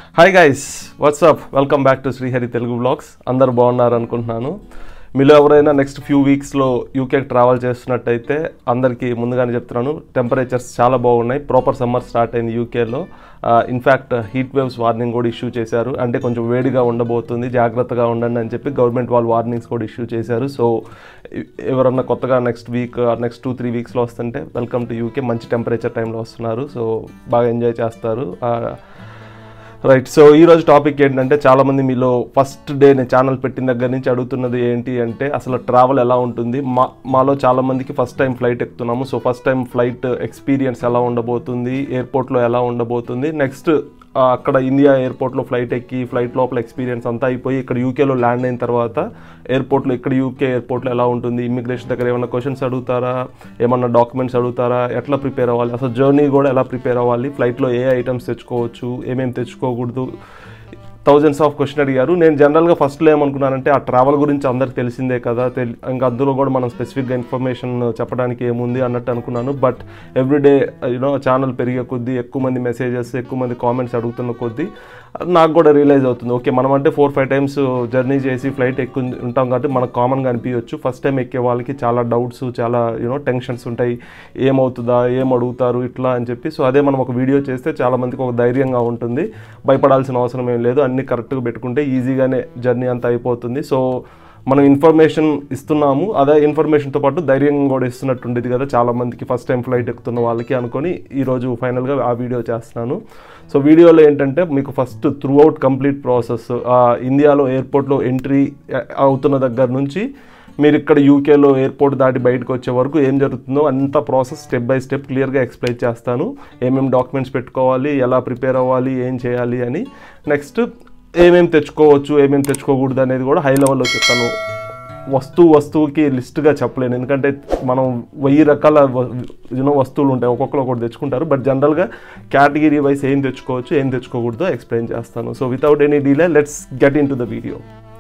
hi guys what's up welcome back to Srihari Telugu blogs అందరు బాగున్నారు అనుకుంటున్నాను మీలో ఎవరైనా నెక్స్ట్ ఫ్యూ వీక్స్లో యూకేకి ట్రావెల్ చేస్తున్నట్టయితే అందరికీ ముందుగానే చెప్తున్నాను టెంపరేచర్స్ చాలా బాగున్నాయి ప్రాపర్ సమ్మర్ స్టార్ట్ అయింది యూకేలో ఇన్ఫ్యాక్ట్ హీట్ వేవ్స్ వార్నింగ్ కూడా ఇష్యూ చేశారు అంటే కొంచెం వేడిగా ఉండబోతుంది జాగ్రత్తగా ఉండండి అని చెప్పి గవర్నమెంట్ వాళ్ళు వార్నింగ్స్ కూడా ఇష్యూ చేశారు సో ఎవరన్నా కొత్తగా next week next two three వీక్స్లో వస్తుంటే వెల్కమ్ టు యూకే మంచి టెంపరేచర్ టైంలో వస్తున్నారు సో బాగా ఎంజాయ్ చేస్తారు ఆ, రైట్ సో ఈ రోజు టాపిక్ ఏంటంటే చాలా మంది మీలో ఫస్ట్ డే నేను ఛానల్ పెట్టిన దగ్గర నుంచి అడుగుతున్నది ఏంటి అంటే అసలు ట్రావెల్ ఎలా ఉంటుంది మా మాలో చాలా మందికి ఫస్ట్ టైం ఫ్లైట్ ఎక్కుతున్నాము so first time flight experience ఎలా ఉండబోతుంది ఎయిర్పోర్ట్లో ఎలా ఉండబోతుంది నెక్స్ట్ అక్కడ ఇండియా ఎయిర్పోర్ట్లో ఫ్లైట్ ఎక్కి ఫ్లైట్ లోపల ఎక్స్పీరియన్స్ అంతా అయిపోయి ఇక్కడ యూకేలో ల్యాండ్ అయిన తర్వాత ఎయిర్పోర్ట్లో ఇక్కడ యూకే ఎయిర్పోర్ట్లో ఎలా ఉంటుంది ఇమిగ్రేషన్ దగ్గర ఏమైనా క్వశ్చన్స్ అడుగుతారా ఏమన్నా డాక్యుమెంట్స్ అడుగుతారా ఎట్లా ప్రిపేర్ అవ్వాలి అసలు జర్నీ కూడా ఎలా ప్రిపేర్ అవ్వాలి ఫ్లైట్లో ఏ ఐటమ్స్ తెచ్చుకోవచ్చు ఏమేమి తెచ్చుకోకూడదు థౌజండ్స్ ఆఫ్ క్వశ్చన్ అడిగారు నేను జనరల్గా ఫస్ట్లో ఏమనుకున్నానంటే ఆ ట్రావెల్ గురించి అందరికి తెలిసిందే కదా తెలి ఇంకా అందులో కూడా మనం స్పెసిఫిక్గా ఇన్ఫర్మేషన్ చెప్పడానికి ఏముంది అన్నట్టు అనుకున్నాను బట్ ఎవ్రీడే యూనో ఛానల్ పెరిగే కొద్దీ ఎక్కువ మంది మెసేజెస్ ఎక్కువ మంది కామెంట్స్ అడుగుతున్న కొద్దీ నాకు కూడా రియలైజ్ అవుతుంది ఓకే మనం అంటే ఫోర్ ఫైవ్ టైమ్స్ జర్నీ చేసి ఫ్లైట్ ఎక్కువ ఉంటాం కాబట్టి మనకు కామన్గా అనిపించవచ్చు ఫస్ట్ టైం ఎక్కే వాళ్ళకి చాలా డౌట్స్ చాలా యూనో టెన్షన్స్ ఉంటాయి ఏమవుతుందా ఏం అడుగుతారు ఇట్లా అని చెప్పి సో అదే మనం ఒక వీడియో చేస్తే చాలా మందికి ఒక ధైర్యంగా ఉంటుంది భయపడాల్సిన అవసరం ఏం లేదు అన్ని కరెక్ట్గా పెట్టుకుంటే ఈజీగానే జర్నీ అంతా అయిపోతుంది సో మనం ఇన్ఫర్మేషన్ ఇస్తున్నాము అదే ఇన్ఫర్మేషన్తో పాటు ధైర్యం కూడా ఇస్తున్నట్టుండేది కదా చాలా మందికి ఫస్ట్ టైం ఫ్లైట్ ఎక్కుతున్న వాళ్ళకి అనుకొని ఈరోజు ఫైనల్గా ఆ వీడియో చేస్తున్నాను సో వీడియోలో ఏంటంటే మీకు first throughout complete process ఇండియాలో ఎయిర్పోర్ట్లో ఎంట్రీ అవుతున్న దగ్గర నుంచి మీరు ఇక్కడ యూకేలో ఎయిర్పోర్ట్ దాటి బయటకు వచ్చే వరకు ఏం జరుగుతుందో అంత ప్రాసెస్ స్టెప్ బై స్టెప్ క్లియర్గా ఎక్స్ప్లెయిన్ చేస్తాను ఏమేమి డాక్యుమెంట్స్ పెట్టుకోవాలి ఎలా ప్రిపేర్ అవ్వాలి ఏం చేయాలి అని నెక్స్ట్ ఏమేమి తెచ్చుకోవచ్చు ఏమేమి తెచ్చుకోకూడదు అనేది కూడా హై లెవెల్లో చెప్తాను వస్తువు వస్తువుకి లిస్ట్గా చెప్పలేను ఎందుకంటే మనం వెయ్యి రకాల యూనో వస్తువులు ఉంటాయి ఒక్కొక్కరు ఒకటి తెచ్చుకుంటారు బట్ జనరల్గా కేటగిరీ వైస్ ఏం తెచ్చుకోవచ్చు ఏం తెచ్చుకోకూడదో ఎక్స్ప్లెయిన్ చేస్తాను so without any delay let's get into the video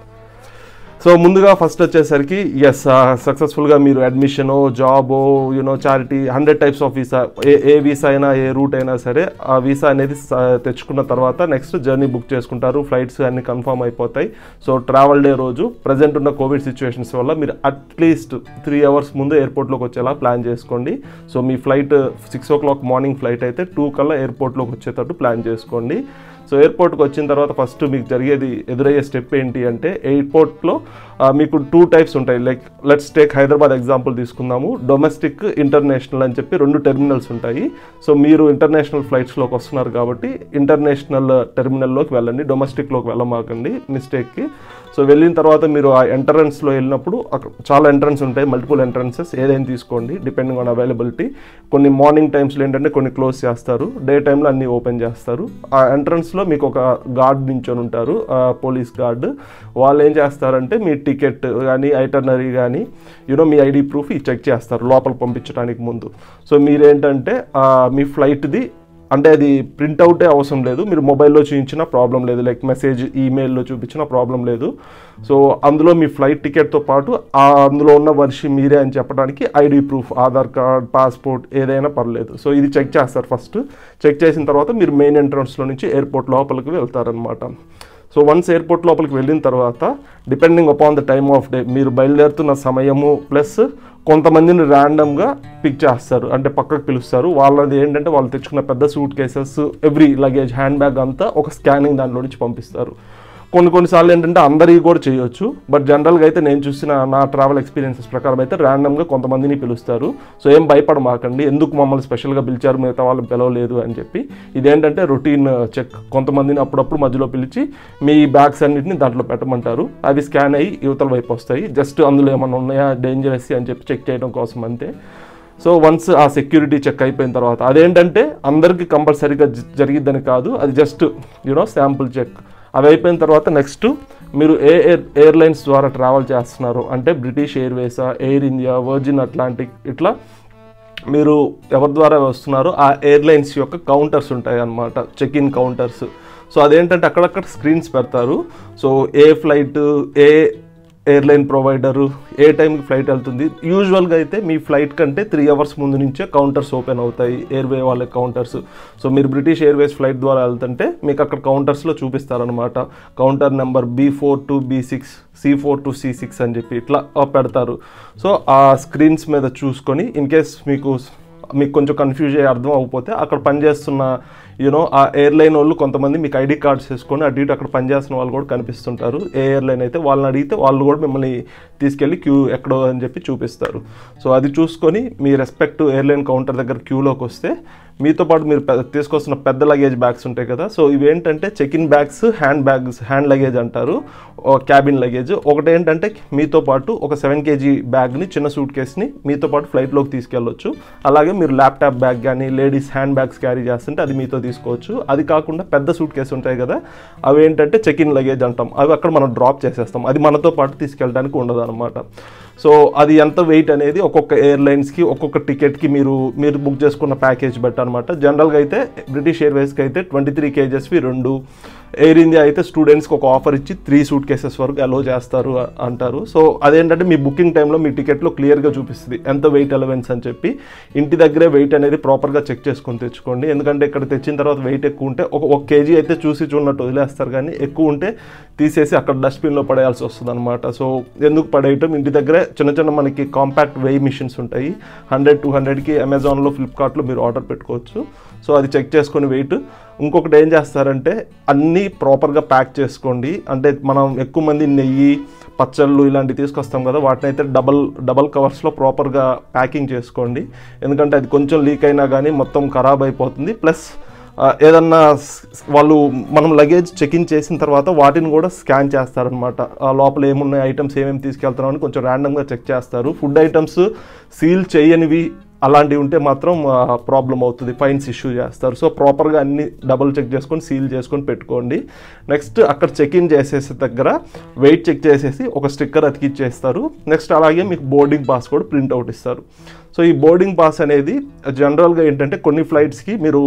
so ముందుగా ఫస్ట్ వచ్చేసరికి ఎస్ సక్సెస్ఫుల్గా మీరు అడ్మిషను జాబో you know charity hundred types of visa ఏ ఏ వీసా అయినా ఏ రూట్ అయినా సరే ఆ వీసా అనేది స- తెచ్చుకున్న తర్వాత నెక్స్ట్ జర్నీ బుక్ చేసుకుంటారు ఫ్లైట్స్ అన్ని కన్ఫర్మ్ అయిపోతాయి సో ట్రావెల్ డే రోజు ప్రజెంట్ ఉన్న కోవిడ్ సిచ్యువేషన్స్ వల్ల మీరు అట్లీస్ట్ త్రీ అవర్స్ ముందు ఎయిర్పోర్ట్లోకి వచ్చేలా ప్లాన్ చేసుకోండి సో మీ flight six o'clock morning flight అయితే టూ కల్లా ఎయిర్పోర్ట్లోకి వచ్చేటట్టు ప్లాన్ చేసుకోండి సో ఎయిర్పోర్ట్కి వచ్చిన తర్వాత ఫస్ట్ మీకు జరిగేది ఎదురయ్యే స్టెప్ ఏంటి అంటే ఎయిర్పోర్ట్లో ఆ, మీకు టూ టైప్స్ ఉంటాయి like let's take Hyderabad example తీసుకుందాము డొమెస్టిక్ ఇంటర్నేషనల్ అని చెప్పి రెండు టెర్మినల్స్ ఉంటాయి సో మీరు ఇంటర్నేషనల్ ఫ్లైట్స్లోకి వస్తున్నారు కాబట్టి ఇంటర్నేషనల్ టెర్మినల్లోకి వెళ్ళండి డొమెస్టిక్లోకి వెళ్ళమాకండి మిస్టేక్కి సో వెళ్ళిన తర్వాత మీరు ఆ ఎంట్రన్స్లో వెళ్ళినప్పుడు అక్కడ చాలా ఎంట్రన్స్ ఉంటాయి మల్టిపుల్ ఎంట్రన్సెస్ ఏదైనా తీసుకోండి డిపెండింగ్ ఆన్ అవైలబిలిటీ కొన్ని మార్నింగ్ టైమ్స్లో ఏంటంటే కొన్ని క్లోజ్ చేస్తారు డే టైంలో అన్ని ఓపెన్ చేస్తారు ఆ ఎంట్రన్స్లో మీకు ఒక గార్డ్ నించొని ఉంటారు పోలీస్ గార్డ్ వాళ్ళు ఏం చేస్తారంటే మీ టికెట్ కానీ ఐటర్నరీ కానీ యూనో మీ ఐడి ప్రూఫ్ చెక్ చేస్తారు లోపల పంపించడానికి ముందు సో మీరేంటంటే ఆ, మీ ఫ్లైట్ది అంటే అది ప్రింట్అవుటే అవసరం లేదు మీరు మొబైల్లో చూపించిన ప్రాబ్లం లేదు లైక్ మెసేజ్ ఈమెయిల్లో చూపించిన ప్రాబ్లం లేదు సో అందులో మీ ఫ్లైట్ టికెట్తో పాటు ఆ అందులో ఉన్న వర్షి మీరే అని చెప్పడానికి ID proof Aadhaar card passport ఏదైనా పర్లేదు సో ఇది చెక్ చేస్తారు ఫస్ట్ చెక్ చేసిన తర్వాత మీరు మెయిన్ ఎంట్రన్స్లో నుంచి ఎయిర్పోర్ట్ లోపలికి వెళ్తారనమాట సో వన్స్ ఎయిర్పోర్ట్ లోపలికి వెళ్ళిన తర్వాత depending upon the time of day మీరు బయలుదేరుతున్న సమయము ప్లస్ కొంతమందిని ర్యాండమ్గా పిక్ చేస్తారు అంటే పక్కకు పిలుస్తారు వాళ్ళది ఏంటంటే వాళ్ళు తెచ్చుకున్న పెద్ద suitcases every luggage handbag అంతా ఒక స్కానింగ్ దాంట్లో నుంచి పంపిస్తారు కొన్ని కొన్నిసార్లు ఏంటంటే అందరికీ కూడా చేయొచ్చు బట్ జనరల్గా అయితే నేను చూసిన నా ట్రావెల్ ఎక్స్పీరియన్సెస్ ప్రకారం అయితే ర్యాండమ్గా కొంతమందిని పిలుస్తారు సో ఏం భయపడమాకండి ఎందుకు మమ్మల్ని స్పెషల్గా పిలిచారు మిగతా వాళ్ళని పిలవలేదు అని చెప్పి ఇదేంటంటే రొటీన్ చెక్ కొంతమందిని అప్పుడప్పుడు మధ్యలో పిలిచి మీ బ్యాగ్స్ అన్నిటిని దాంట్లో పెట్టమంటారు అవి స్కాన్ అయ్యి యువతల వైపు వస్తాయి జస్ట్ అందులో ఏమైనా ఉన్నాయా డేంజరస్ అని చెప్పి చెక్ చేయడం కోసం అంతే సో వన్స్ ఆ సెక్యూరిటీ చెక్ అయిపోయిన తర్వాత అదేంటంటే అందరికీ కంపల్సరీగా జ- జరిగిద్దని కాదు అది జస్ట్ యూనో శాంపుల్ చెక్ అవి అయిపోయిన తర్వాత నెక్స్ట్ మీరు ఏ ఎయిర్ ఎయిర్లైన్స్ ద్వారా ట్రావెల్ చేస్తున్నారు అంటే బ్రిటిష్ ఎయిర్వేసా ఎయిర్ ఇండియా వర్జిన్ అట్లాంటిక్ ఇట్లా మీరు ఎవరి ద్వారా వస్తున్నారో ఆ ఎయిర్లైన్స్ యొక్క కౌంటర్స్ ఉంటాయి అన్నమాట చెక్ ఇన్ కౌంటర్స్ సో అదేంటంటే అక్కడక్కడ స్క్రీన్స్ పెడతారు సో ఏ ఫ్లైట్ ఏ ఎయిర్లైన్ ప్రొవైడరు ఏ టైంకి ఫ్లైట్ వెళ్తుంది యూజువల్గా అయితే మీ ఫ్లైట్ కంటే త్రీ అవర్స్ ముందు నుంచే కౌంటర్స్ ఓపెన్ అవుతాయి ఎయిర్వే వాళ్ళ కౌంటర్స్ సో మీరు బ్రిటిష్ ఎయిర్వేస్ ఫ్లైట్ ద్వారా వెళ్తుంటే మీకు అక్కడ కౌంటర్స్లో చూపిస్తారనమాట counter number B four to B six C four to C six అని చెప్పి ఇట్లా పెడతారు సో ఆ స్క్రీన్స్ మీద చూసుకొని ఇన్ కేస్ మీకు మీకు కొంచెం కన్ఫ్యూజ్ అయ్యి అర్థం అవ్వకపోతే అక్కడ పనిచేస్తున్న యూనో ఆ ఎయిర్లైన్ వాళ్ళు కొంతమంది మీకు ఐడి కార్డ్స్ వేసుకొని అటు ఇటు అక్కడ పనిచేస్తున్న వాళ్ళు కూడా కనిపిస్తుంటారు ఏ ఎయిర్లైన్ అయితే వాళ్ళని అడిగితే వాళ్ళు కూడా మిమ్మల్ని తీసుకెళ్ళి క్యూ ఎక్కడో అని చెప్పి చూపిస్తారు సో అది చూసుకొని మీ రెస్పెక్ట్ ఎయిర్లైన్ కౌంటర్ దగ్గర క్యూలోకి వస్తే మీతో పాటు మీరు పె- తీసుకొస్తున్న పెద్ద లగేజ్ బ్యాగ్స్ ఉంటాయి కదా సో ఇవి ఏంటంటే check in bags handbags hand luggage అంటారు క్యాబిన్ లగేజ్ ఒకటి ఏంటంటే మీతో పాటు ఒక సెవెన్ కేజీ బ్యాగ్ని చిన్న సూట్ కేస్ని మీతో పాటు ఫ్లైట్లోకి తీసుకెళ్ళొచ్చు అలాగే మీరు ల్యాప్టాప్ బ్యాగ్ కానీ లేడీస్ హ్యాండ్ బ్యాగ్స్ క్యారీ చేస్తుంటే అది మీతో తీసుకోవచ్చు అది కాకుండా పెద్ద సూట్ కేసు ఉంటాయి కదా అవి ఏంటంటే చెక్ ఇన్ లగేజ్ అంటాం అవి అక్కడ మనం డ్రాప్ చేసేస్తాం అది మనతో పాటు తీసుకెళ్ళడానికి ఉండదు అనమాట సో అది ఎంత వెయిట్ అనేది ఒక్కొక్క ఎయిర్లైన్స్కి ఒక్కొక్క టికెట్కి మీరు మీరు బుక్ చేసుకున్న ప్యాకేజ్ బట్టి అనమాట జనరల్గా అయితే బ్రిటిష్ ఎయిర్వేస్కి అయితే ట్వంటీ త్రీ కేజెస్వి రెండు ఎయిర్ ఇండియా అయితే స్టూడెంట్స్కి ఒక ఆఫర్ ఇచ్చి త్రీ సూట్ కేసెస్ వరకు అలో చేస్తారు అ- అంటారు సో అదేంటంటే మీ బుకింగ్ టైంలో మీ టికెట్లో క్లియర్గా చూపిస్తుంది ఎంత వెయిట్ అలవెన్స్ అని చెప్పి ఇంటి దగ్గరే వెయిట్ అనేది ప్రాపర్గా చెక్ చేసుకొని తెచ్చుకోండి ఎందుకంటే ఇక్కడ తెచ్చిన తర్వాత వెయిట్ ఎక్కువ ఉంటే ఒక ఒక కేజీ అయితే చూసి చూడనట్టు వదిలేస్తారు కానీ ఎక్కువ ఉంటే తీసేసి అక్కడ డస్ట్బిన్లో పడేయాల్సి వస్తుంది అనమాట సో ఎందుకు పడేయటం ఇంటి దగ్గరే చిన్న చిన్న మనకి కాంపాక్ట్ వెయి మిషన్స్ ఉంటాయి హండ్రెడ్ టూ హండ్రెడ్కి అమెజాన్లో ఫ్లిప్కార్ట్లో మీరు ఆర్డర్ పెట్టుకోవచ్చు సో అది చెక్ చేసుకొని వెయిట్ ఇంకొకటి ఏం చేస్తారంటే అన్నీ ప్రాపర్గా ప్యాక్ చేసుకోండి అంటే మనం ఎక్కువ మంది నెయ్యి పచ్చళ్ళు ఇలాంటివి తీసుకొస్తాం కదా వాటిని అయితే డబల్ డబల్ కవర్స్లో ప్రాపర్గా ప్యాకింగ్ చేసుకోండి ఎందుకంటే అది కొంచెం లీక్ అయినా కానీ మొత్తం ఖరాబ్ అయిపోతుంది ప్లస్ ఆ, ఏదన్నా స్- వాళ్ళు మనం లగేజ్ చెక్ ఇన్ చేసిన తర్వాత వాటిని కూడా స్కాన్ చేస్తారనమాట ఆ లోపల ఏమున్నాయి ఐటమ్స్ ఏమేమి తీసుకెళ్తున్నాం అని కొంచెం ర్యాండమ్గా చెక్ చేస్తారు ఫుడ్ ఐటమ్స్ సీల్ చేయనివి అలాంటివి ఉంటే మాత్రం ప్రాబ్లం అవుతుంది ఫైన్స్ ఇష్యూ చేస్తారు సో ప్రాపర్గా అన్ని డబుల్ చెక్ చేసుకొని సీల్ చేసుకొని పెట్టుకోండి నెక్స్ట్ అక్కడ చెక్ ఇన్ చేసేసి దగ్గర వెయిట్ చెక్ చేసేసి ఒక స్టిక్కర్ అతికిచ్చేస్తారు నెక్స్ట్ అలాగే మీకు బోర్డింగ్ పాస్ కూడా ప్రింట్ అవుట్ ఇస్తారు సో ఈ బోర్డింగ్ పాస్ అనేది జనరల్గా ఏంటంటే కొన్ని ఫ్లైట్స్కి మీరు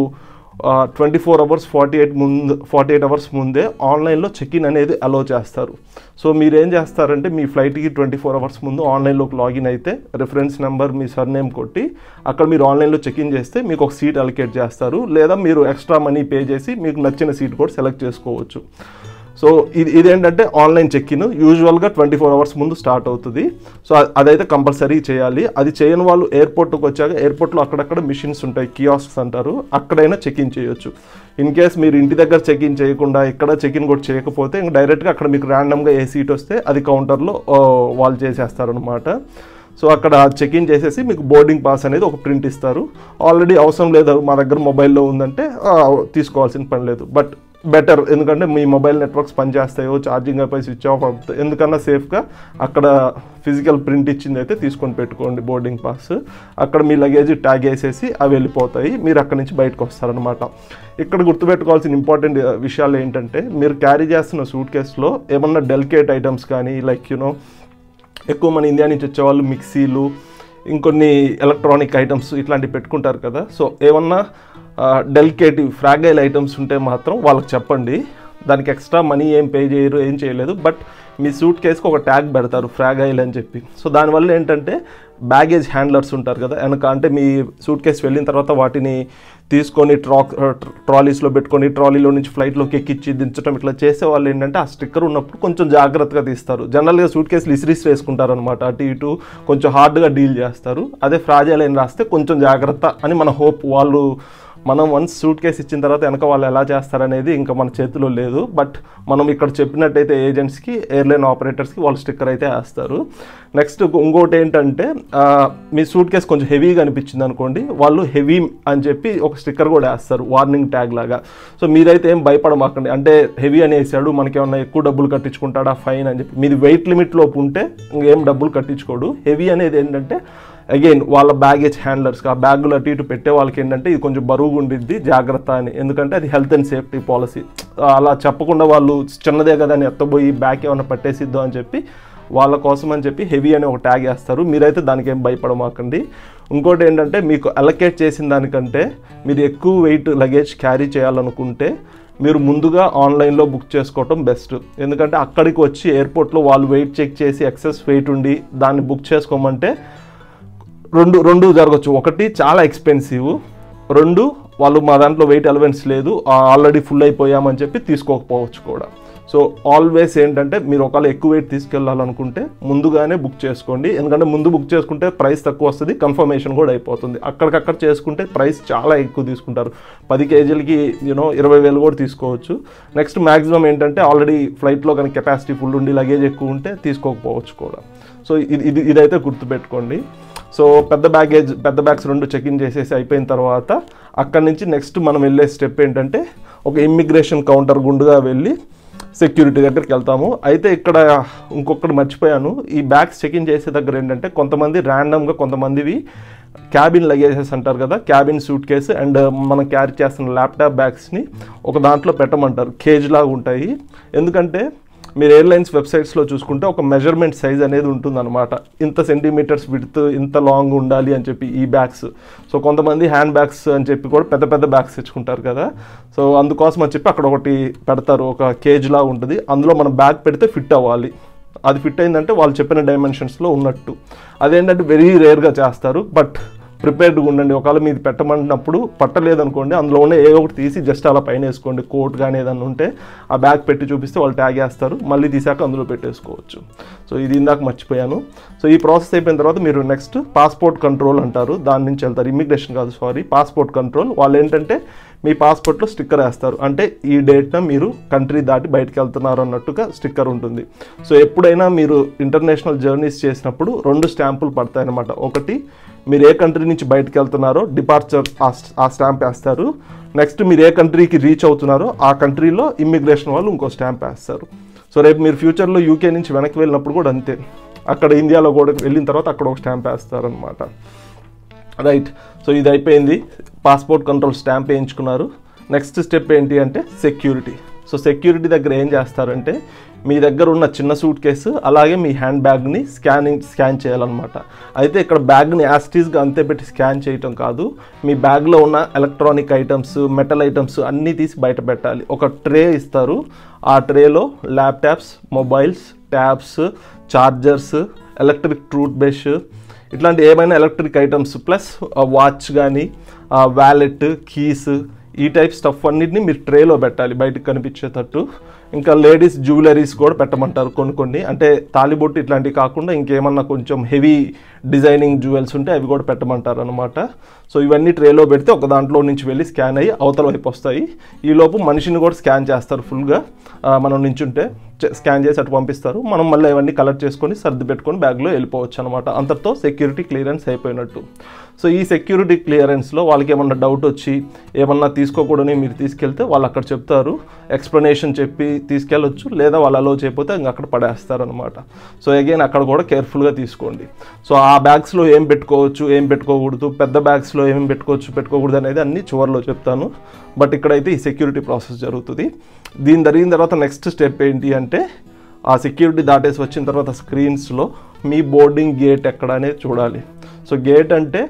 twenty four hours forty eight ముందు ఫార్టీ ఎయిట్ అవర్స్ ముందే ఆన్లైన్లో చెక్ ఇన్ అనేది అలో చేస్తారు సో మీరు ఏం చేస్తారంటే మీ ఫ్లైట్కి ట్వంటీ ఫోర్ అవర్స్ ముందు ఆన్లైన్లోకి లాగిన్ అయితే రిఫరెన్స్ నెంబర్ మీ సర్నేమ్ కొట్టి అక్కడ మీరు ఆన్లైన్లో చెక్ ఇన్ చేస్తే మీకు ఒక సీట్ అలొకేట్ చేస్తారు లేదా మీరు ఎక్స్ట్రా మనీ పే చేసి మీకు నచ్చిన సీట్ కూడా సెలెక్ట్ చేసుకోవచ్చు సో ఇది ఇదేంటంటే ఆన్లైన్ చెక్ ఇన్ యూజువల్గా ట్వంటీ ఫోర్ అవర్స్ ముందు స్టార్ట్ అవుతుంది సో అ- అదైతే కంపల్సరీ చేయాలి అది చేయని వాళ్ళు ఎయిర్పోర్ట్కి వచ్చాక ఎయిర్పోర్ట్లో అక్కడక్కడ మిషన్స్ ఉంటాయి కియాస్క్స్ అంటారు అక్కడైనా చెక్ ఇన్ చేయొచ్చు ఇన్ కేస్ మీరు ఇంటి దగ్గర చెక్ ఇన్ చేయకుండా ఇక్కడ చెక్ ఇన్ కూడా చేయకపోతే ఇంక డైరెక్ట్గా అక్కడ మీకు ర్యాండమ్గా ఏ సీట్ వస్తే అది కౌంటర్లో వాళ్ళు చేసేస్తారనమాట సో అక్కడ చెక్ ఇన్ చేసేసి మీకు బోర్డింగ్ పాస్ అనేది ఒక ప్రింట్ ఇస్తారు ఆల్రెడీ అవసరం లేదు మా దగ్గర మొబైల్లో ఉందంటే ఆ, తీసుకోవాల్సిన పని లేదు బట్ బెటర్ ఎందుకంటే మీ మొబైల్ నెట్వర్క్స్ పనిచేస్తాయో ఛార్జింగ్ అయిపోయి స్విచ్ ఆఫ్ అవుతాయి ఎందుకన్నా సేఫ్గా అక్కడ ఫిజికల్ ప్రింట్ ఇచ్చింది అయితే తీసుకొని పెట్టుకోండి బోర్డింగ్ పాస్ అక్కడ మీ లగేజ్ ట్యాగ్ వేసేసి అవి వెళ్ళిపోతాయి మీరు అక్కడి నుంచి బయటకు వస్తారనమాట ఇక్కడ గుర్తుపెట్టుకోవాల్సిన ఇంపార్టెంట్ విషయాలు ఏంటంటే మీరు క్యారీ చేస్తున్న సూట్ కేసులో ఏమన్నా డెలికేట్ ఐటమ్స్ కానీ లైక్ యూనో ఎక్కువ మన ఇండియా నుంచి వచ్చేవాళ్ళు మిక్సీలు ఇంకొన్ని ఎలక్ట్రానిక్ ఐటమ్స్ ఇట్లాంటివి పెట్టుకుంటారు కదా సో ఏమన్నా డెలికేటివ్ ఫ్రాగైల్ ఐటమ్స్ ఉంటే మాత్రం వాళ్ళకి చెప్పండి దానికి ఎక్స్ట్రా మనీ ఏం పే చేయరు ఏం చేయలేదు బట్ మీ సూట్ కేస్కి ఒక ట్యాగ్ పెడతారు ఫ్రాగైల్ అని చెప్పి సో దానివల్ల ఏంటంటే బ్యాగేజ్ హ్యాండ్లర్స్ ఉంటారు కదా వెనక అంటే మీ సూట్ కేసు వెళ్ళిన తర్వాత వాటిని తీసుకొని ట్రా ట్రాలీస్లో పెట్టుకొని ట్రాలీలో నుంచి ఫ్లైట్లోకి ఎక్కించి దించడం ఇట్లా చేసే వాళ్ళు ఏంటంటే ఆ స్టిక్కర్ ఉన్నప్పుడు కొంచెం జాగ్రత్తగా తీస్తారు జనరల్గా సూట్ కేసులు ఇసిరిసి వేసుకుంటారు అనమాట అటు ఇటు కొంచెం హార్డ్గా డీల్ చేస్తారు అదే ఫ్రాజైల్ అని రాస్తే కొంచెం జాగ్రత్త అని మన హోప్ వాళ్ళు మనం వన్స్ సూట్ కేసు ఇచ్చిన తర్వాత వెనక వాళ్ళు ఎలా చేస్తారనేది ఇంకా మన చేతిలో లేదు బట్ మనం ఇక్కడ చెప్పినట్టయితే ఏజెంట్స్కి ఎయిర్లైన్ ఆపరేటర్స్కి వాళ్ళు స్టిక్కర్ అయితే వేస్తారు నెక్స్ట్ ఇంకోటి ఏంటంటే ఆ, మీ సూట్ కేసు కొంచెం హెవీగా అనిపించింది అనుకోండి వాళ్ళు హెవీ అని చెప్పి ఒక స్టిక్కర్ కూడా వేస్తారు వార్నింగ్ ట్యాగ్ లాగా సో మీరైతే ఏం భయపడమాకండి అంటే హెవీ అని వేసాడు మనకేమన్నా ఎక్కువ డబ్బులు కట్టించుకుంటాడా ఫైన్ అని చెప్పి మీది వెయిట్ లిమిట్ లోపు ఉంటే ఇంకేం డబ్బులు కట్టించుకోడు హెవీ అనేది ఏంటంటే అగైన్ వాళ్ళ బ్యాగేజ్ హ్యాండ్లర్స్ ఆ బ్యాగులు అటు ఇటు పెట్టే వాళ్ళకి ఏంటంటే ఇది కొంచెం బరువుగా ఉండిద్ది జాగ్రత్త అని ఎందుకంటే అది హెల్త్ అండ్ సేఫ్టీ పాలసీ అలా చెప్పకుండా వాళ్ళు చిన్నదే కదా అని ఎత్తబోయి బ్యాగ్ ఏమైనా పట్టేసిద్దాం అని చెప్పి వాళ్ళ కోసం అని చెప్పి హెవీ అని ఒక ట్యాగ్ వేస్తారు మీరైతే దానికి ఏం భయపడమాకండి ఇంకోటి ఏంటంటే మీకు అలొకేట్ చేసిన దానికంటే మీరు ఎక్కువ వెయిట్ లగేజ్ క్యారీ చేయాలనుకుంటే మీరు ముందుగా ఆన్లైన్లో బుక్ చేసుకోవటం బెస్ట్ ఎందుకంటే అక్కడికి వచ్చి ఎయిర్పోర్ట్లో వాళ్ళు వెయిట్ చెక్ చేసి ఎక్సెస్ వెయిట్ ఉండి దాన్ని బుక్ చేసుకోమంటే రెండు రెండు జరగచ్చు ఒకటి చాలా ఎక్స్పెన్సివ్ రెండు వాళ్ళు మా దాంట్లో వెయిట్ అలవెన్స్ లేదు ఆల్రెడీ ఫుల్ అయిపోయామని చెప్పి తీసుకోకపోవచ్చు కూడా సో ఆల్వేస్ ఏంటంటే మీరు ఒకవేళ ఎక్కువ వెయిట్ తీసుకెళ్ళాలనుకుంటే ముందుగానే బుక్ చేసుకోండి ఎందుకంటే ముందు బుక్ చేసుకుంటే ప్రైస్ తక్కువ వస్తుంది కన్ఫర్మేషన్ కూడా అయిపోతుంది అక్కడికక్కడ చేసుకుంటే ప్రైస్ చాలా ఎక్కువ తీసుకుంటారు పది కేజీలకి యూనో ఇరవై వేలు కూడా తీసుకోవచ్చు నెక్స్ట్ మ్యాక్సిమం ఏంటంటే ఆల్రెడీ ఫ్లైట్లో కనుక కెపాసిటీ ఫుల్ ఉండి లగేజ్ ఎక్కువ ఉంటే తీసుకోకపోవచ్చు కూడా సో ఇది ఇది ఇదైతే గుర్తుపెట్టుకోండి సో పెద్ద బ్యాగేజ్ పెద్ద బ్యాగ్స్ రెండు చెక్ ఇన్ చేసేసి అయిపోయిన తర్వాత అక్కడి నుంచి నెక్స్ట్ మనం వెళ్ళే స్టెప్ ఏంటంటే ఒక ఇమ్మిగ్రేషన్ కౌంటర్ గుండుగా వెళ్ళి సెక్యూరిటీ దగ్గరికి వెళ్తాము అయితే ఇక్కడ ఇంకొకటి మర్చిపోయాను ఈ బ్యాగ్స్ చెక్ ఇన్ చేసే దగ్గర ఏంటంటే కొంతమంది ర్యాండమ్గా కొంతమందివి క్యాబిన్ లగేజెస్ అంటారు కదా క్యాబిన్ సూట్ కేసు అండ్ మనం క్యారీ చేస్తున్న ల్యాప్టాప్ బ్యాగ్స్ని ఒక దాంట్లో పెట్టమంటారు కేజ్ లాగా ఉంటాయి ఎందుకంటే మీరు ఎయిర్లైన్స్ వెబ్సైట్స్లో చూసుకుంటే ఒక మెజర్మెంట్ సైజ్ అనేది ఉంటుందన్నమాట ఇంత సెంటీమీటర్స్ విడ్త్ ఇంత లాంగ్ ఉండాలి అని చెప్పి ఈ బ్యాగ్స్ సో కొంతమంది హ్యాండ్ బ్యాగ్స్ అని చెప్పి కూడా పెద్ద పెద్ద బ్యాగ్స్ తెచ్చుకుంటారు కదా సో అందుకోసం అని చెప్పి అక్కడ ఒకటి పెడతారు ఒక కేజ్ లా ఉంటుంది అందులో మనం బ్యాగ్ పెడితే ఫిట్ అవ్వాలి అది ఫిట్ అయిందంటే వాళ్ళు చెప్పిన డైమెన్షన్స్లో ఉన్నట్టు అదేంటంటే వెరీ రేర్గా చేస్తారు బట్ ప్రిపేర్డ్గా ఉండండి ఒకవేళ మీది పెట్టమన్నప్పుడు పట్టలేదనుకోండి అందులో ఉన్న ఏ ఒకటి తీసి జస్ట్ అలా పైన వేసుకోండి కోట్ కానీ ఏదన్నా ఉంటే ఆ బ్యాగ్ పెట్టి చూపిస్తే వాళ్ళు ట్యాగ్ వేస్తారు మళ్ళీ తీసాక అందులో పెట్టేసుకోవచ్చు సో ఇది ఇందాక మర్చిపోయాను సో ఈ ప్రాసెస్ అయిపోయిన తర్వాత మీరు నెక్స్ట్ పాస్పోర్ట్ కంట్రోల్ అంటారు దాని నుంచి వెళ్తారు ఇమిగ్రేషన్ కాదు సారీ పాస్పోర్ట్ కంట్రోల్ వాళ్ళు ఏంటంటే మీ పాస్పోర్ట్లో స్టిక్కర్ వేస్తారు అంటే ఈ డేట్న మీరు కంట్రీ దాటి బయటకు వెళ్తున్నారు అన్నట్టుగా స్టిక్కర్ ఉంటుంది సో ఎప్పుడైనా మీరు ఇంటర్నేషనల్ జర్నీస్ చేసినప్పుడు రెండు స్టాంపులు పడతాయన్నమాట ఒకటి మీరు ఏ కంట్రీ నుంచి బయటకు వెళ్తున్నారో డిపార్చర్ ఆ స్టాంప్ వేస్తారు నెక్స్ట్ మీరు ఏ కంట్రీకి రీచ్ అవుతున్నారో ఆ కంట్రీలో ఇమ్మిగ్రేషన్ వాళ్ళు ఇంకో స్టాంప్ వేస్తారు సో రేపు మీరు ఫ్యూచర్లో యూకే నుంచి వెనక్కి వెళ్ళినప్పుడు కూడా అంతే అక్కడ ఇండియాలో కూడా వెళ్ళిన తర్వాత అక్కడ ఒక స్టాంప్ వేస్తారనమాట రైట్ సో ఇది అయిపోయింది పాస్పోర్ట్ కంట్రోల్ స్టాంప్ వేయించుకున్నారు నెక్స్ట్ స్టెప్ ఏంటి అంటే సెక్యూరిటీ సో సెక్యూరిటీ దగ్గర ఏం చేస్తారంటే మీ దగ్గర ఉన్న చిన్న సూట్ కేసు అలాగే మీ హ్యాండ్ బ్యాగ్ని స్కానింగ్ స్కాన్ చేయాలన్నమాట అయితే ఇక్కడ బ్యాగ్ని యాస్టీస్గా అంతే పెట్టి స్కాన్ చేయటం కాదు మీ బ్యాగ్లో ఉన్న ఎలక్ట్రానిక్ ఐటమ్స్ మెటల్ ఐటమ్స్ అన్నీ తీసి బయట పెట్టాలి ఒక ట్రే ఇస్తారు ఆ ట్రేలో laptops mobiles tabs chargers electric toothbrush ఇట్లాంటి ఏమైనా ఎలక్ట్రిక్ ఐటమ్స్ ప్లస్ వాచ్ కానీ వ్యాలెట్ కీస్ ఈ టైప్ స్టఫ్ అన్నిటిని మీరు ట్రేలో పెట్టాలి బయటకు కనిపించేటట్టు ఇంకా లేడీస్ జ్యువెలరీస్ కూడా పెట్టమంటారు కొన్ని కొన్ని అంటే తాలిబొట్టు ఇట్లాంటివి కాకుండా ఇంకేమన్నా కొంచెం హెవీ డిజైనింగ్ జ్యువెల్స్ ఉంటే అవి కూడా పెట్టమంటారు అనమాట సో ఇవన్నీ ట్రేలో పెడితే ఒక దాంట్లో నుంచి వెళ్ళి స్కాన్ అయ్యి అవతల వైపు వస్తాయి ఈలోపు మనిషిని కూడా స్కాన్ చేస్తారు ఫుల్గా మనం నించుంటే స్కాన్ చేసి అటు పంపిస్తారు మనం మళ్ళీ ఇవన్నీ కలెక్ట్ చేసుకొని సర్ది పెట్టుకొని బ్యాగ్లో వెళ్ళిపోవచ్చు అనమాట అంతటితో సెక్యూరిటీ క్లియరెన్స్ అయిపోయినట్టు సో ఈ సెక్యూరిటీ క్లియరెన్స్లో వాళ్ళకి ఏమన్నా డౌట్ వచ్చి ఏమన్నా తీసుకోకూడని మీరు తీసుకెళ్తే వాళ్ళు అక్కడ చెప్తారు ఎక్స్ప్లెనేషన్ చెప్పి తీసుకెళ్ళొచ్చు లేదా వాళ్ళు అలో చేయకపోతే ఇంకా అక్కడ పడేస్తారు అనమాట సో అగైన్ అక్కడ కూడా కేర్ఫుల్గా తీసుకోండి సో ఆ బ్యాగ్స్లో ఏం పెట్టుకోవచ్చు ఏం పెట్టుకోకూడదు పెద్ద బ్యాగ్స్లో ఏం పెట్టుకోవచ్చు పెట్టుకోకూడదు అనేది అన్ని చివరిలో చెప్తాను బట్ ఇక్కడైతే ఈ సెక్యూరిటీ ప్రాసెస్ జరుగుతుంది దీని జరిగిన తర్వాత నెక్స్ట్ స్టెప్ ఏంటి అంటే ఆ సెక్యూరిటీ దాటేసి వచ్చిన తర్వాత స్క్రీన్స్లో మీ బోర్డింగ్ గేట్ ఎక్కడ అనేది చూడాలి సో గేట్ అంటే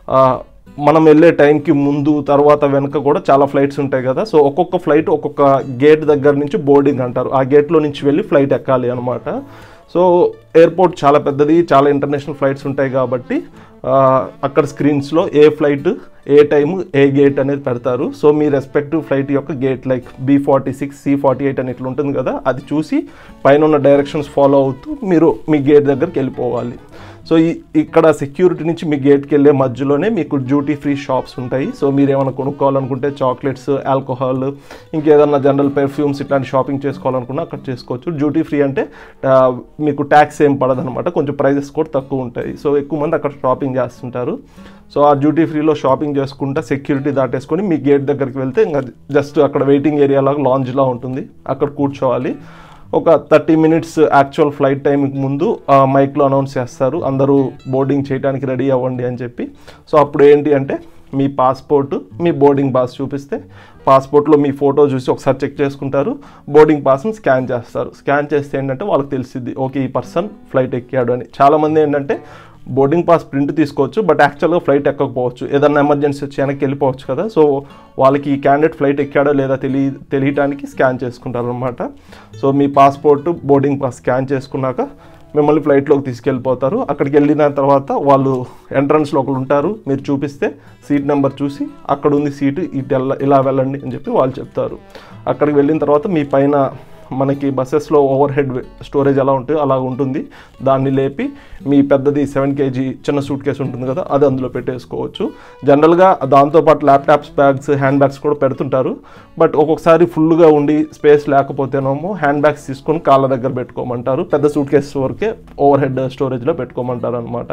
మనం వెళ్ళే టైంకి ముందు తర్వాత వెనక కూడా చాలా ఫ్లైట్స్ ఉంటాయి కదా సో ఒక్కొక్క ఫ్లైట్ ఒక్కొక్క గేట్ దగ్గర నుంచి బోర్డింగ్ అంటారు ఆ గేట్లో నుంచి వెళ్ళి ఫ్లైట్ ఎక్కాలి అనమాట సో ఎయిర్పోర్ట్ చాలా పెద్దది చాలా ఇంటర్నేషనల్ ఫ్లైట్స్ ఉంటాయి కాబట్టి అక్కడ స్క్రీన్స్లో ఏ ఫ్లైట్ ఏ టైము ఏ గేట్ అనేది పెడతారు సో మీ రెస్పెక్టివ్ ఫ్లైట్ యొక్క gate like B forty six C forty eight అని ఇట్లా ఉంటుంది కదా అది చూసి పైన ఉన్న డైరెక్షన్స్ ఫాలో అవుతూ మీరు మీ గేట్ దగ్గరికి వెళ్ళిపోవాలి సో ఈ ఇక్కడ సెక్యూరిటీ నుంచి మీ గేట్కి వెళ్ళే మధ్యలోనే మీకు డ్యూటీ ఫ్రీ షాప్స్ ఉంటాయి సో మీరు ఏమైనా కొనుక్కోవాలనుకుంటే చాక్లెట్స్ ఆల్కహాల్ ఇంకేదన్నా జనరల్ పెర్ఫ్యూమ్స్ ఇట్లాంటి షాపింగ్ చేసుకోవాలనుకున్నా అక్కడ చేసుకోవచ్చు డ్యూటీ ఫ్రీ అంటే మీకు ట్యాక్స్ ఏం పడదనమాట కొంచెం ప్రైజెస్ కూడా తక్కువ ఉంటాయి సో ఎక్కువ మంది అక్కడ షాపింగ్ చేస్తుంటారు సో ఆ డ్యూటీ ఫ్రీలో షాపింగ్ చేసుకుంటా సెక్యూరిటీ దాటేసుకొని మీ గేట్ దగ్గరికి వెళ్తే ఇంకా జస్ట్ అక్కడ వెయిటింగ్ ఏరియా లాగా లాంజ్లా ఉంటుంది అక్కడ కూర్చోవాలి ఒక థర్టీ మినిట్స్ యాక్చువల్ ఫ్లైట్ టైంకి ముందు మైక్లో అనౌన్స్ చేస్తారు అందరూ బోర్డింగ్ చేయడానికి రెడీ అవ్వండి అని చెప్పి సో అప్పుడు ఏంటి అంటే మీ పాస్పోర్ట్ మీ బోర్డింగ్ పాస్ చూపిస్తే పాస్పోర్ట్లో మీ ఫోటో చూసి ఒకసారి చెక్ చేసుకుంటారు బోర్డింగ్ పాస్ని స్కాన్ చేస్తారు స్కాన్ చేస్తే ఏంటంటే వాళ్ళకి తెలిసిద్ది ఓకే ఈ పర్సన్ ఫ్లైట్ ఎక్కాడు అని చాలామంది ఏంటంటే బోర్డింగ్ పాస్ ప్రింట్ తీసుకోవచ్చు బట్ యాక్చువల్గా ఫ్లైట్ ఎక్కకపోవచ్చు ఏదన్నా ఎమర్జెన్సీ వచ్చి వెనక్కి వెళ్ళిపోవచ్చు కదా సో వాళ్ళకి ఈ క్యాండిడేట్ ఫ్లైట్ ఎక్కాడో లేదా తెలియ తెలియటానికి స్కాన్ చేసుకుంటారు అనమాట సో మీ పాస్పోర్ట్ బోర్డింగ్ పాస్ స్కాన్ చేసుకున్నాక మిమ్మల్ని ఫ్లైట్లోకి తీసుకెళ్ళిపోతారు అక్కడికి వెళ్ళిన తర్వాత వాళ్ళు ఎంట్రన్స్లో ఒకరు ఉంటారు మీరు చూపిస్తే సీట్ నెంబర్ చూసి అక్కడ ఉంది సీటు ఇటు వెళ్ళ ఇలా వెళ్ళండి అని చెప్పి వాళ్ళు చెప్తారు అక్కడికి వెళ్ళిన తర్వాత మీ పైన మనకి బస్సెస్లో ఓవర్ హెడ్ స్టోరేజ్ ఎలా ఉంటుందో అలా ఉంటుంది దాన్ని లేపి మీ పెద్దది సెవెన్ కేజీ చిన్న సూట్ కేసు ఉంటుంది కదా అది అందులో పెట్టేసుకోవచ్చు జనరల్గా దాంతోపాటు ల్యాప్టాప్స్ బ్యాగ్స్ హ్యాండ్ బ్యాగ్స్ కూడా పెడుతుంటారు బట్ ఒక్కొక్కసారి ఫుల్గా ఉండి స్పేస్ లేకపోతేనేమో హ్యాండ్ బ్యాగ్స్ తీసుకొని కాళ్ళ దగ్గర పెట్టుకోమంటారు పెద్ద సూట్ కేసు వరకే ఓవర్ హెడ్ స్టోరేజ్లో పెట్టుకోమంటారు అనమాట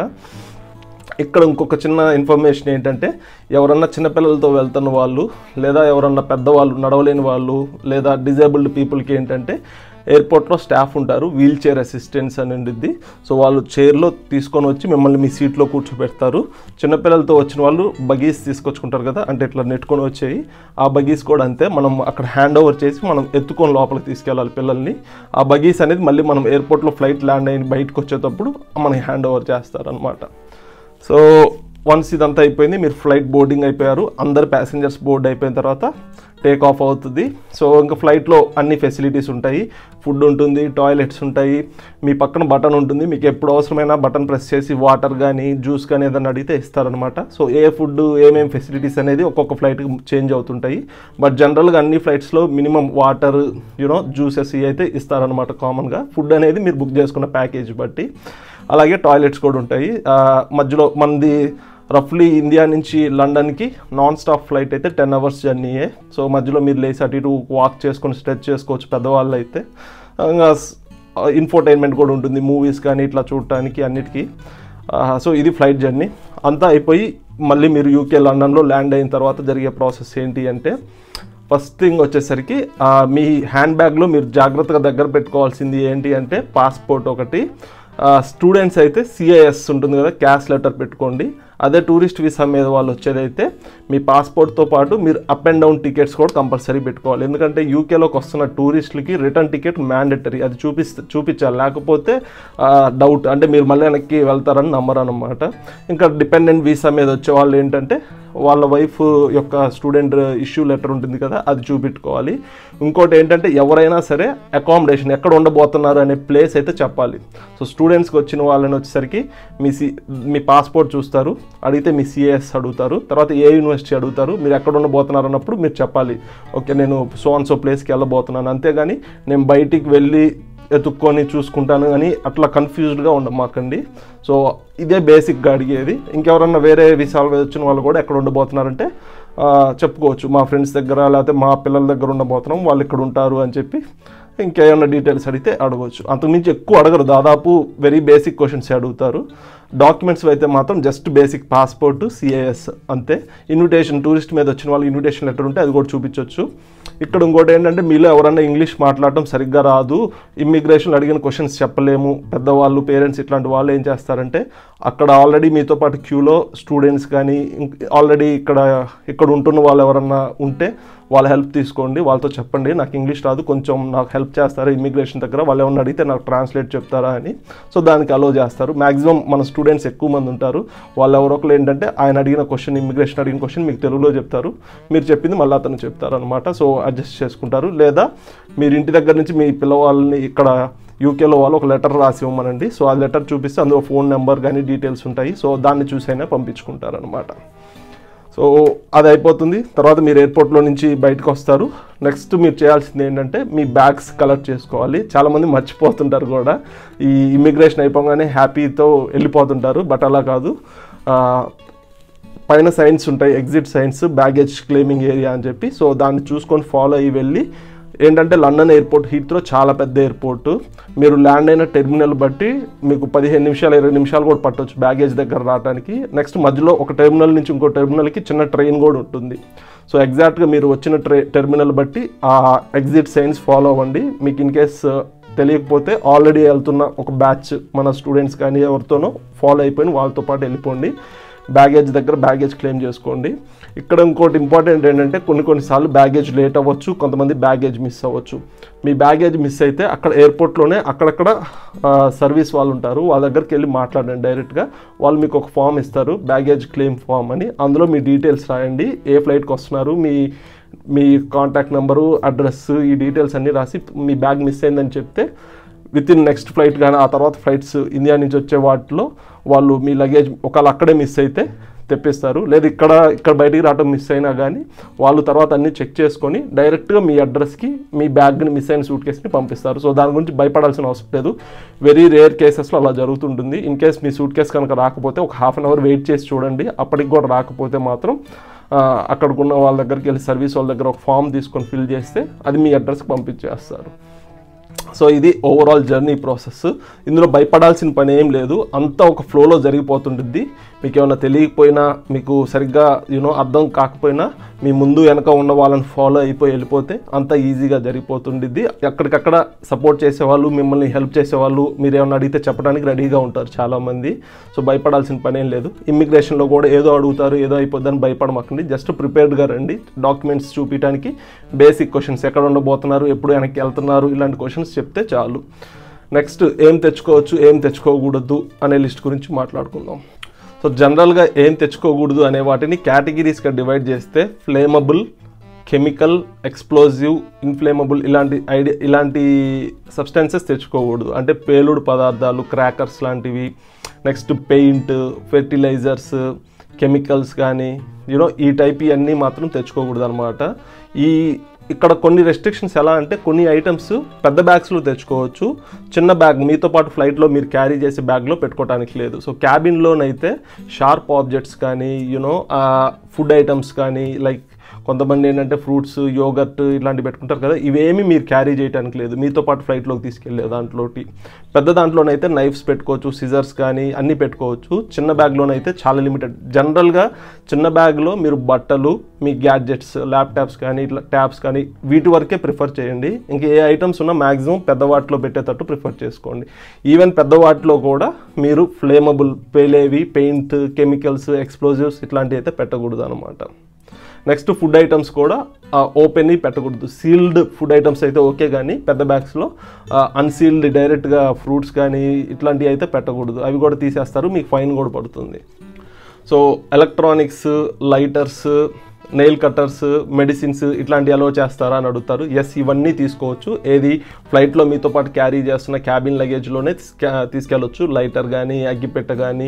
ఇక్కడ ఇంకొక చిన్న ఇన్ఫర్మేషన్ ఏంటంటే ఎవరన్నా చిన్నపిల్లలతో వెళ్తున్న వాళ్ళు లేదా ఎవరన్నా పెద్దవాళ్ళు నడవలేని వాళ్ళు లేదా డిజేబుల్డ్ పీపుల్కి ఏంటంటే ఎయిర్పోర్ట్లో స్టాఫ్ ఉంటారు వీల్ చైర్ అసిస్టెంట్స్ అని ఉండిద్ది సో వాళ్ళు చైర్లో తీసుకొని వచ్చి మిమ్మల్ని మీ సీట్లో కూర్చోబెడతారు చిన్నపిల్లలతో వచ్చిన వాళ్ళు బగీస్ తీసుకొచ్చుకుంటారు కదా అంటే ఇట్లా నెట్టుకొని వచ్చేవి ఆ బగీస్ కూడా అంతే మనం అక్కడ హ్యాండ్ ఓవర్ చేసి మనం ఎత్తుకొని లోపలికి తీసుకెళ్ళాలి పిల్లల్ని ఆ బగీస్ అనేది మళ్ళీ మనం ఎయిర్పోర్ట్లో ఫ్లైట్ ల్యాండ్ అయిన బయటకు వచ్చేటప్పుడు మనకి హ్యాండ్ ఓవర్ చేస్తారనమాట సో వన్స్ ఇదంతా అయిపోయింది మీరు ఫ్లైట్ బోర్డింగ్ అయిపోయారు అందరు ప్యాసింజర్స్ బోర్డ్ అయిపోయిన తర్వాత టేక్ ఆఫ్ అవుతుంది సో ఇంకా ఫ్లైట్లో అన్ని ఫెసిలిటీస్ ఉంటాయి ఫుడ్ ఉంటుంది టాయిలెట్స్ ఉంటాయి మీ పక్కన బటన్ ఉంటుంది మీకు ఎప్పుడు అవసరమైనా బటన్ ప్రెస్ చేసి వాటర్ కానీ జ్యూస్ కానీ ఏదైనా అడిగితే ఇస్తారనమాట సో ఏ ఫుడ్ ఏమేమి ఫెసిలిటీస్ అనేది ఒక్కొక్క ఫ్లైట్కి చేంజ్ అవుతుంటాయి బట్ జనరల్గా అన్ని ఫ్లైట్స్లో మినిమం వాటర్ యూనో జ్యూసెస్ ఇవి అయితే ఇస్తారనమాట కామన్గా ఫుడ్ అనేది మీరు బుక్ చేసుకున్న ప్యాకేజ్ బట్టి అలాగే టాయిలెట్స్ కూడా ఉంటాయి ఆ, మధ్యలో మనది రఫ్లీ ఇండియా నుంచి లండన్కి నాన్ స్టాప్ ఫ్లైట్ అయితే టెన్ అవర్స్ జర్నీయే సో మధ్యలో మీరు లేచి అటు ఇటు వాక్ చేసుకొని స్ట్రెచ్ చేసుకోవచ్చు పెద్దవాళ్ళు అయితే ఇంకా ఇన్ఫోటైన్మెంట్ కూడా ఉంటుంది మూవీస్ కానీ ఇట్లా చూడటానికి అన్నిటికీ సో ఇది ఫ్లైట్ జర్నీ అంతా అయిపోయి మళ్ళీ మీరు యూకే లండన్లో ల్యాండ్ అయిన తర్వాత జరిగే ప్రాసెస్ ఏంటి అంటే ఫస్ట్ థింగ్ వచ్చేసరికి ఆ, మీ హ్యాండ్ బ్యాగ్లో మీరు జాగ్రత్తగా దగ్గర పెట్టుకోవాల్సింది ఏంటి అంటే పాస్పోర్ట్ ఒకటి స్టూడెంట్స్ అయితే సిఐఎస్ ఉంటుంది కదా క్యాష్ లెటర్ పెట్టుకోండి అదే టూరిస్ట్ వీసా మీద వాళ్ళు వచ్చేదైతే మీ పాస్పోర్ట్తో పాటు మీరు అప్ అండ్ డౌన్ టికెట్స్ కూడా కంపల్సరీ పెట్టుకోవాలి ఎందుకంటే యూకేలోకి వస్తున్న టూరిస్టులకి రిటర్న్ టికెట్ మ్యాండేటరీ అది చూపిస్తే చూపించాలి లేకపోతే డౌట్ అంటే మీరు మళ్ళీ వెనక్కి వెళ్తారని నమ్మరు అనమాట ఇంకా డిపెండెంట్ వీసా మీద వచ్చే వాళ్ళు ఏంటంటే వాళ్ళ వైఫ్ యొక్క స్టూడెంట్ ఇష్యూ లెటర్ ఉంటుంది కదా అది చూపెట్టుకోవాలి ఇంకోటి ఏంటంటే ఎవరైనా సరే అకామిడేషన్ ఎక్కడ ఉండబోతున్నారు అనే ప్లేస్ అయితే చెప్పాలి సో స్టూడెంట్స్కి వచ్చిన వాళ్ళని వచ్చేసరికి మీ సి మీ పాస్పోర్ట్ చూస్తారు అడిగితే మీ సిఎస్ అడుగుతారు తర్వాత ఏ యూనివర్సిటీ అడుగుతారు మీరు ఎక్కడ ఉండబోతున్నారు అన్నప్పుడు మీరు చెప్పాలి ఓకే నేను సో అండ్ సో ప్లేస్కి వెళ్ళబోతున్నాను అంతేగాని నేను బయటికి వెళ్ళి ఎత్తుక్కొని చూసుకుంటాను అని అట్లా కన్ఫ్యూజ్డ్గా ఉండమాకండి సో ఇదే బేసిక్గా అడిగేది ఇంకెవరన్నా వేరే విషయాల మీద వచ్చిన వాళ్ళు కూడా ఎక్కడ ఉండబోతున్నారంటే ఆ, చెప్పుకోవచ్చు మా ఫ్రెండ్స్ దగ్గర లేకపోతే మా పిల్లల దగ్గర ఉండబోతున్నాం వాళ్ళు ఇక్కడ ఉంటారు అని చెప్పి ఇంకేమైనా డీటెయిల్స్ అడిగితే అడగవచ్చు అంతకుమించి ఎక్కువ అడగరు దాదాపు వెరీ బేసిక్ క్వశ్చన్స్ అడుగుతారు డాక్యుమెంట్స్ అయితే మాత్రం జస్ట్ బేసిక్ పాస్పోర్ట్ సిఐఎస్ అంతే ఇన్విటేషన్ టూరిస్ట్ మీద వచ్చిన వాళ్ళు ఇన్విటేషన్ లెటర్ ఉంటే అది కూడా చూపించవచ్చు ఇక్కడ ఇంకోటి ఏంటంటే మీలో ఎవరన్నా ఇంగ్లీష్ మాట్లాడటం సరిగ్గా రాదు ఇమ్మిగ్రేషన్ అడిగిన క్వశ్చన్స్ చెప్పలేము పెద్దవాళ్ళు పేరెంట్స్ ఇట్లాంటి వాళ్ళు ఏం చేస్తారంటే అక్కడ ఆల్రెడీ మీతో పాటు క్యూలో స్టూడెంట్స్ కానీ ఆల్రెడీ ఇక్కడ ఇక్కడ ఉంటున్న వాళ్ళు ఎవరన్నా ఉంటే వాళ్ళ హెల్ప్ తీసుకోండి వాళ్ళతో చెప్పండి నాకు ఇంగ్లీష్ రాదు కొంచెం నాకు హెల్ప్ చేస్తారా ఇమిగ్రేషన్ దగ్గర వాళ్ళు ఏమన్నా అడిగితే నాకు ట్రాన్స్లేట్ చెప్తారా అని సో దానికి అలో చేస్తారు మ్యాక్సిమం మన స్టూడెంట్స్ ఎక్కువ మంది ఉంటారు వాళ్ళు ఎవరో ఒకరు ఏంటంటే ఆయన అడిగిన క్వశ్చన్ ఇమిగ్రేషన్ అడిగిన క్వశ్చన్ మీకు తెలుగులో చెప్తారు మీరు చెప్పింది మళ్ళీ అతను చెప్తారు అనమాట సో అడ్జస్ట్ చేసుకుంటారు లేదా మీరు ఇంటి దగ్గర నుంచి మీ పిల్లవాళ్ళని ఇక్కడ యూకేలో వాళ్ళు ఒక లెటర్ రాసి ఇవ్వమనండి సో ఆ లెటర్ చూపిస్తే అందులో ఫోన్ నెంబర్ కానీ డీటెయిల్స్ ఉంటాయి సో దాన్ని చూసైనా పంపించుకుంటారు అనమాట సో అది అయిపోతుంది తర్వాత మీరు ఎయిర్పోర్ట్లో నుంచి బయటకు వస్తారు నెక్స్ట్ మీరు చేయాల్సింది ఏంటంటే మీ బ్యాగ్స్ కలెక్ట్ చేసుకోవాలి చాలామంది మర్చిపోతుంటారు కూడా ఈ ఇమిగ్రేషన్ అయిపోగానే హ్యాపీతో వెళ్ళిపోతుంటారు బట్ అలా కాదు ఆ, పైన సైన్స్ ఉంటాయి exit signs baggage claiming area అని చెప్పి సో దాన్ని చూసుకొని ఫాలో అయ్యి వెళ్ళి ఏంటంటే లండన్ ఎయిర్పోర్ట్ హీత్రో చాలా పెద్ద ఎయిర్పోర్ట్ మీరు ల్యాండ్ అయిన టెర్మినల్ బట్టి మీకు పదిహేను నిమిషాలు ఇరవై నిమిషాలు కూడా పట్టవచ్చు బ్యాగేజ్ దగ్గర రావడానికి నెక్స్ట్ మధ్యలో ఒక టెర్మినల్ నుంచి ఇంకో టెర్మినల్కి చిన్న ట్రైన్ కూడా ఉంటుంది సో ఎగ్జాక్ట్గా మీరు వచ్చిన ట్రై టెర్మినల్ బట్టి ఆ ఎగ్జిట్ సైన్స్ ఫాలో అవ్వండి మీకు ఇన్ కేస్ తెలియకపోతే ఆల్రెడీ వెళ్తున్న ఒక బ్యాచ్ మన స్టూడెంట్స్ కానీ ఎవరితోనో ఫాలో అయిపోయిన వాళ్ళతో పాటు వెళ్ళిపోండి బ్యాగేజ్ దగ్గర బ్యాగేజ్ క్లెయిమ్ చేసుకోండి ఇక్కడ ఇంకోటి ఇంపార్టెంట్ ఏంటంటే కొన్ని కొన్నిసార్లు బ్యాగేజ్ లేట్ అవ్వచ్చు కొంతమంది బ్యాగేజ్ మిస్ అవ్వచ్చు మీ బ్యాగేజ్ మిస్ అయితే అక్కడ ఎయిర్పోర్ట్లోనే అక్కడక్కడ సర్వీస్ వాళ్ళు ఉంటారు వాళ్ళ దగ్గరికి వెళ్ళి మాట్లాడండి డైరెక్ట్గా వాళ్ళు మీకు ఒక ఫామ్ ఇస్తారు బ్యాగేజ్ క్లెయిమ్ ఫామ్ అని అందులో మీ డీటెయిల్స్ రాయండి ఏ ఫ్లైట్కి వస్తున్నారు మీ మీ కాంటాక్ట్ నెంబరు అడ్రస్ ఈ డీటెయిల్స్ అన్నీ రాసి మీ బ్యాగ్ మిస్ అయిందని చెప్తే విత్ ఇన్ నెక్స్ట్ ఫ్లైట్ కానీ ఆ తర్వాత ఫ్లైట్స్ ఇండియా నుంచి వచ్చే వాటిలో వాళ్ళు మీ లగేజ్ ఒకవేళ అక్కడే మిస్ అయితే తెప్పిస్తారు లేదు ఇక్కడ ఇక్కడ బయటికి రావడం మిస్ అయినా కానీ వాళ్ళు తర్వాత అన్ని చెక్ చేసుకొని డైరెక్ట్గా మీ అడ్రస్కి మీ బ్యాగ్ని మిస్ అయిన సూట్ కేస్ని పంపిస్తారు సో దాని గురించి భయపడాల్సిన అవసరం లేదు వెరీ రేర్ కేసెస్లో అలా జరుగుతుంటుంది ఇన్ కేస్ మీ సూట్ కేస్ కనుక రాకపోతే ఒక హాఫ్ అన్ అవర్ వెయిట్ చేసి చూడండి అప్పటికి కూడా రాకపోతే మాత్రం ఆ, అక్కడికున్న వాళ్ళ దగ్గరికి వెళ్ళి సర్వీస్ వాళ్ళ దగ్గర ఒక ఫామ్ తీసుకొని ఫిల్ చేస్తే అది మీ అడ్రస్కి పంపించేస్తారు సో ఇది ఓవరాల్ జర్నీ ప్రాసెస్ ఇందులో భయపడాల్సిన పని ఏం లేదు అంతా ఒక ఫ్లోలో జరిగిపోతుంటుంది మీకు ఏమైనా తెలియకపోయినా మీకు సరిగ్గా యూనో అర్థం కాకపోయినా మీ ముందు వెనక ఉన్న వాళ్ళని ఫాలో అయిపోయి వెళ్ళిపోతే అంత ఈజీగా జరిగిపోతుండిద్ది ఎక్కడికక్కడ సపోర్ట్ చేసేవాళ్ళు మిమ్మల్ని హెల్ప్ చేసేవాళ్ళు మీరు ఏమైనా అడిగితే చెప్పడానికి రెడీగా ఉంటారు చాలామంది సో భయపడాల్సిన పని ఏం లేదు ఇమ్మిగ్రేషన్లో కూడా ఏదో అడుగుతారు ఏదో అయిపోద్దని భయపడమాకండి జస్ట్ ప్రిపేర్డ్గా రండి డాక్యుమెంట్స్ చూపించడానికి బేసిక్ క్వశ్చన్స్ ఎక్కడ ఉండబోతున్నారు ఎప్పుడు వెనక్కి వెళ్తున్నారు ఇలాంటి క్వశ్చన్స్ చెప్తే చాలు నెక్స్ట్ ఏం తెచ్చుకోవచ్చు ఏం తెచ్చుకోకూడదు అనే లిస్ట్ గురించి మాట్లాడుకుందాం సో జనరల్గా ఏం తెచ్చుకోకూడదు అనే వాటిని కేటగిరీస్గా డివైడ్ చేస్తే ఫ్లేమబుల్ కెమికల్ ఎక్స్ప్లోజివ్ ఇన్ఫ్లేమబుల్ ఇలాంటి ఐడియా ఇలాంటి సబ్స్టెన్సెస్ తెచ్చుకోకూడదు అంటే పేలుడు పదార్థాలు క్రాకర్స్ లాంటివి నెక్స్ట్ పెయింట్ ఫెర్టిలైజర్స్ కెమికల్స్ కానీ యూనో ఈ టైప్ ఇవన్నీ మాత్రం తెచ్చుకోకూడదు అనమాట ఈ ఇక్కడ కొన్ని రెస్ట్రిక్షన్స్ ఎలా అంటే కొన్ని ఐటమ్స్ పెద్ద బ్యాగ్స్లో తెచ్చుకోవచ్చు చిన్న బ్యాగ్ మీతో పాటు ఫ్లైట్లో మీరు క్యారీ చేసే బ్యాగ్లో పెట్టుకోవడానికి లేదు సో క్యాబిన్లోనైతే షార్ప్ ఆబ్జెక్ట్స్ కానీ యూనో ఫుడ్ ఐటమ్స్ కానీ లైక్ కొంతమంది ఏంటంటే ఫ్రూట్స్ యోగర్ట్ ఇలాంటివి పెట్టుకుంటారు కదా ఇవేమి మీరు క్యారీ చేయడానికి లేదు మీతో పాటు ఫ్లైట్లోకి తీసుకెళ్ళే దాంట్లోటి పెద్ద దాంట్లోనైతే నైఫ్స్ పెట్టుకోవచ్చు సిజర్స్ కానీ అన్నీ పెట్టుకోవచ్చు చిన్న బ్యాగ్లోనైతే చాలా లిమిటెడ్ జనరల్గా చిన్న బ్యాగ్లో మీరు బట్టలు మీ గ్యాడ్జెట్స్ ల్యాప్టాప్స్ కానీ ఇట్లా ట్యాబ్స్ కానీ వీటి వరకే ప్రిఫర్ చేయండి ఇంకా ఏ ఐటమ్స్ ఉన్నా మ్యాక్సిమం పెద్ద వాటిలో పెట్టేటట్టు ప్రిఫర్ చేసుకోండి ఈవెన్ పెద్ద వాటిలో కూడా మీరు ఫ్లేమబుల్ పేలేవి పెయింట్ కెమికల్స్ ఎక్స్ప్లోజివ్స్ ఇట్లాంటివి అయితే పెట్టకూడదు అనమాట నెక్స్ట్ ఫుడ్ ఐటమ్స్ కూడా ఓపెన్ పెట్టకూడదు సీల్డ్ ఫుడ్ ఐటమ్స్ అయితే ఓకే కానీ పెద్ద బ్యాగ్స్లో అన్సీల్డ్ డైరెక్ట్గా ఫ్రూట్స్ కానీ ఇట్లాంటివి అయితే పెట్టకూడదు అవి కూడా తీసేస్తారు మీకు ఫైన్ కూడా పడుతుంది so electronics lighters nail cutters medicines ఇట్లాంటి అలో చేస్తారా అని అడుగుతారు ఎస్ ఇవన్నీ తీసుకోవచ్చు ఏది ఫ్లైట్లో మీతో పాటు క్యారీ చేస్తున్న క్యాబిన్ లగేజ్లోనే తీసుకెళ్ళొచ్చు లైటర్ కానీ అగ్గిపెట్ట కానీ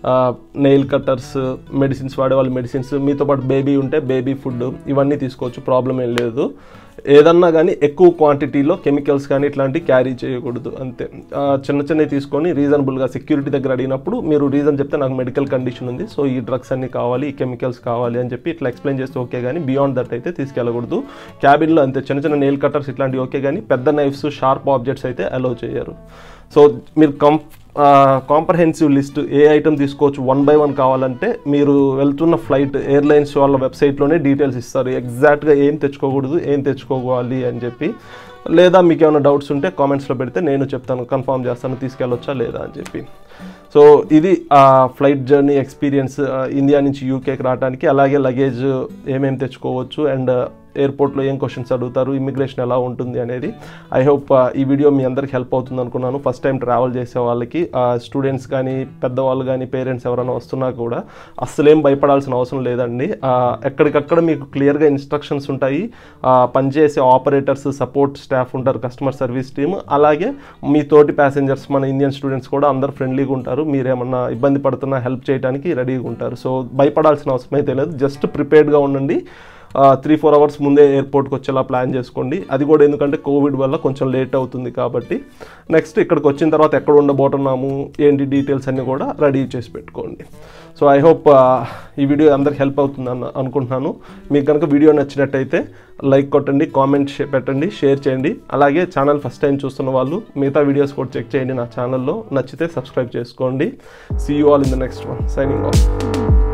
నెయిల్ కట్టర్స్ మెడిసిన్స్ వాడే వాళ్ళు మెడిసిన్స్ మీతో పాటు బేబీ ఉంటే బేబీ ఫుడ్ ఇవన్నీ తీసుకోవచ్చు ప్రాబ్లం ఏం లేదు ఏదన్నా కానీ ఎక్కువ క్వాంటిటీలో కెమికల్స్ కానీ ఇట్లాంటివి క్యారీ చేయకూడదు అంతే ఆ, చిన్న చిన్నవి తీసుకొని రీజనబుల్గా సెక్యూరిటీ దగ్గర అడిగినప్పుడు మీరు రీజన్ చెప్తే నాకు మెడికల్ కండిషన్ ఉంది సో ఈ డ్రగ్స్ అన్ని కావాలి ఈ కెమికల్స్ కావాలి అని చెప్పి ఇట్లా ఎక్స్ప్లెయిన్ చేస్తే ఓకే కానీ బియాండ్ దట్ అయితే తీసుకెళ్ళకూడదు క్యాబిన్లో అంతే చిన్న చిన్న నెయిల్ కట్టర్స్ ఇట్లాంటివి ఓకే కానీ పెద్ద నైఫ్స్ షార్ప్ ఆబ్జెక్ట్స్ అయితే అలో చేయరు సో మీరు కం కాంప్రహెన్సివ్ లిస్ట్ ఏ ఐటమ్ తీసుకోవచ్చు వన్ బై వన్ కావాలంటే మీరు వెళ్తున్న ఫ్లైట్ ఎయిర్లైన్స్ వాళ్ళ వెబ్సైట్లోనే డీటెయిల్స్ ఇస్తారు ఎగ్జాక్ట్గా ఏం తెచ్చుకోకూడదు ఏం తెచ్చుకోవాలి అని చెప్పి లేదా మీకు ఏమైనా డౌట్స్ ఉంటే కామెంట్స్లో పెడితే నేను చెప్తాను కన్ఫర్మ్ చేస్తాను తీసుకెళ్ళొచ్చా లేదా అని చెప్పి సో ఇది ఆ ఫ్లైట్ జర్నీ ఎక్స్పీరియన్స్ ఇండియా నుంచి యూకేకి రావడానికి అలాగే లగేజ్ ఏమేమి తెచ్చుకోవచ్చు అండ్ ఎయిర్పోర్ట్లో ఏం క్వశ్చన్స్ అడుగుతారు ఇమిగ్రేషన్ ఎలా ఉంటుంది అనేది ఐ హోప్ ఈ వీడియో మీ అందరికి హెల్ప్ అవుతుంది అనుకున్నాను ఫస్ట్ టైం ట్రావెల్ చేసే వాళ్ళకి స్టూడెంట్స్ కానీ పెద్దవాళ్ళు కానీ పేరెంట్స్ ఎవరైనా వస్తున్నా కూడా అస్సలేం భయపడాల్సిన అవసరం లేదండి ఆ, ఎక్కడికక్కడ మీకు క్లియర్గా ఇన్స్ట్రక్షన్స్ ఉంటాయి ఆ, పనిచేసే ఆపరేటర్స్ సపోర్ట్ స్టాఫ్ ఉంటారు కస్టమర్ సర్వీస్ టీమ్ అలాగే మీ తోటి ప్యాసింజర్స్ మన ఇండియన్ స్టూడెంట్స్ కూడా అందరు ఫ్రెండ్లీగా ఉంటారు మీరేమన్నా ఇబ్బంది పడుతున్నా హెల్ప్ చేయడానికి రెడీగా ఉంటారు సో భయపడాల్సిన అవసరం అయితే లేదు జస్ట్ ప్రిపేర్డ్గా ఉండండి త్రీ ఫోర్ అవర్స్ ముందే ఎయిర్పోర్ట్కి వచ్చేలా ప్లాన్ చేసుకోండి అది కూడా ఎందుకంటే కోవిడ్ వల్ల కొంచెం లేట్ అవుతుంది కాబట్టి నెక్స్ట్ ఇక్కడికి వచ్చిన తర్వాత ఎక్కడ ఉండబోతున్నాము ఏంటి డీటెయిల్స్ అన్నీ కూడా రెడీ చేసి పెట్టుకోండి సో ఐ హోప్ ఈ వీడియో అందరికి హెల్ప్ అవుతుంది అన్న అనుకుంటున్నాను మీకు కనుక వీడియో నచ్చినట్టయితే లైక్ కొట్టండి కామెంట్ పెట్టండి షేర్ చేయండి అలాగే ఛానల్ ఫస్ట్ టైం చూస్తున్న వాళ్ళు మిగతా వీడియోస్ కూడా చెక్ చేయండి నా ఛానల్లో నచ్చితే సబ్స్క్రైబ్ చేసుకోండి see you all in the next one signing of